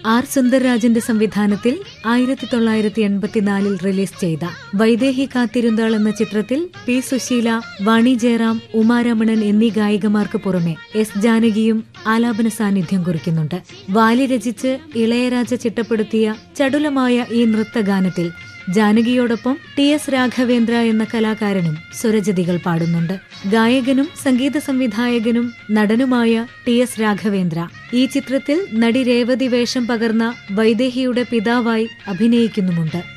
R സുന്ദർരാജന്റെ സംവിധാനത്തിൽ ആയിരത്തി തൊള്ളായിരത്തി എൺപത്തിനാലിൽ റിലീസ് ചെയ്ത വൈദേഹി കാത്തിരുന്നാൾ എന്ന ചിത്രത്തിൽ പി സുശീല വാണി ജയറാം ഉമാരമണൻ എന്നീ ഗായികമാർക്ക് പുറമെ എസ് ജാനകിയും ആലാപന സാന്നിധ്യം കുറിക്കുന്നുണ്ട് വാലി രചിച്ച് ഇളയരാജ ചിട്ടപ്പെടുത്തിയ ചടുലമായ ഈ നൃത്തഗാനത്തിൽ ജാനകിയോടൊപ്പം ടി എസ് രാഘവേന്ദ്ര എന്ന കലാകാരനും സ്വരജതികൾ പാടുന്നുണ്ട് ഗായകനും സംഗീത സംവിധായകനും നടനുമായ ടി എസ് രാഘവേന്ദ്ര ഈ ചിത്രത്തിൽ നടി രേവതി വേഷം പകർന്ന വൈദേഹിയുടെ പിതാവായി അഭിനയിക്കുന്നുമുണ്ട്